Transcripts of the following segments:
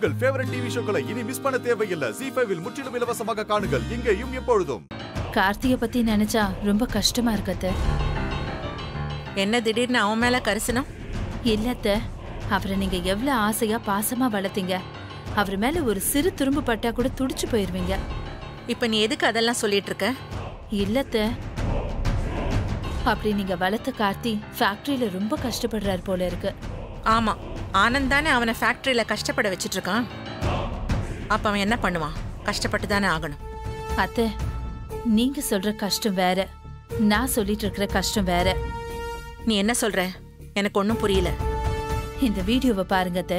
உங்கள் favourite TV ஷோக்களை இனி miss பண்ண தேவையில்லை ஜி ஃபைவில் முற்றிலும் இலவசமாக காணுங்கள் இங்கேயும் எப்பொழுதும் கார்த்திய பத்தி நினைச்சா ரொம்ப கஷ்டமா இருக்கத்த என்ன திடீர்னு அவன் மேல கரிசனம் இல்லத்த அவரை நீங்க எவ்வளவு ஆசையா பாசமா வளர்த்தீங்க அவர் மேல ஒரு சிறு துரும்பு பட்டா கூட துடிச்சு போயிருவீங்க இப்ப நீ எதுக்கு அதெல்லாம் சொல்லிட்டு இருக்க இல்லத்த அப்படி நீங்க வளர்த்த கார்த்தி ஃபேக்டரியில ரொம்ப கஷ்டப்படுறாரு போல இருக்கு ஆமா ஆனந்த் தானே அவனை ஃபேக்டரியில கஷ்டப்பட வச்சிட்டு இருக்கான் அப்ப அவன் என்ன பண்ணுவான் கஷ்டப்பட்டு தானே ஆகணும் அத்தை நீங்க சொல்ற கஷ்டம் வேற நான் சொல்லிட்டு இருக்கிற கஷ்டம் வேற நீ என்ன சொல்ற எனக்கு ஒன்றும் புரியல இந்த வீடியோவை பாருங்க அத்தை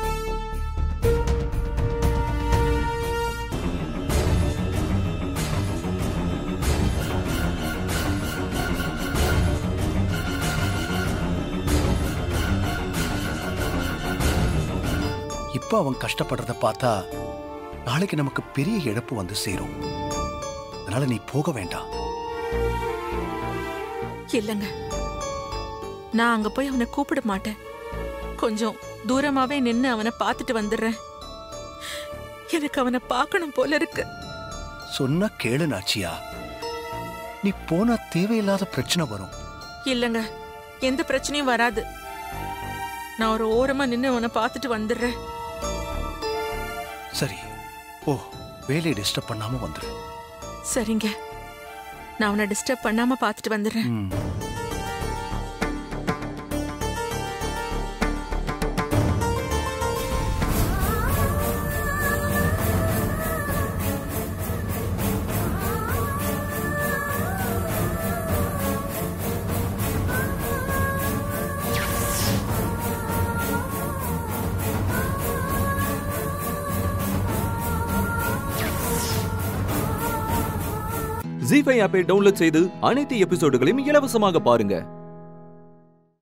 இப்ப அவன் கஷ்டப்படுறத பார்த்தா நாளைக்கு நமக்கு பெரிய இழப்பு வந்து சேரும் அதனால நீ போக வேண்டாம் இல்லைங்க நான் அங்க போய் அவனை கூப்பிட மாட்டேன் கொஞ்சம் தூரமாவே நின்னு அவனை பார்த்துட்டு வந்துடுறேன் எனக்கு அவனை பார்க்கணும் போல இருக்கு சொன்னா கேளு நாச்சியா நீ போனா தேவையில்லாத பிரச்சனை வரும் இல்லைங்க எந்த பிரச்சனையும் வராது நான் ஒரு ஓரமா நின்னு அவனை பார்த்துட்டு வந்துடுறேன் சரி ஓ வேலையை டிஸ்டர்ப் பண்ணாம வந்துரு சரிங்க நான் அவனை டிஸ்டர்ப் பண்ணாம பார்த்துட்டு வந்துடுறேன் ம். ஜி ஃபைவ் ஆப்பை டவுன்லோட் செய்து அனைத்து எபிசோடுகளையும் இலவசமாக பாருங்க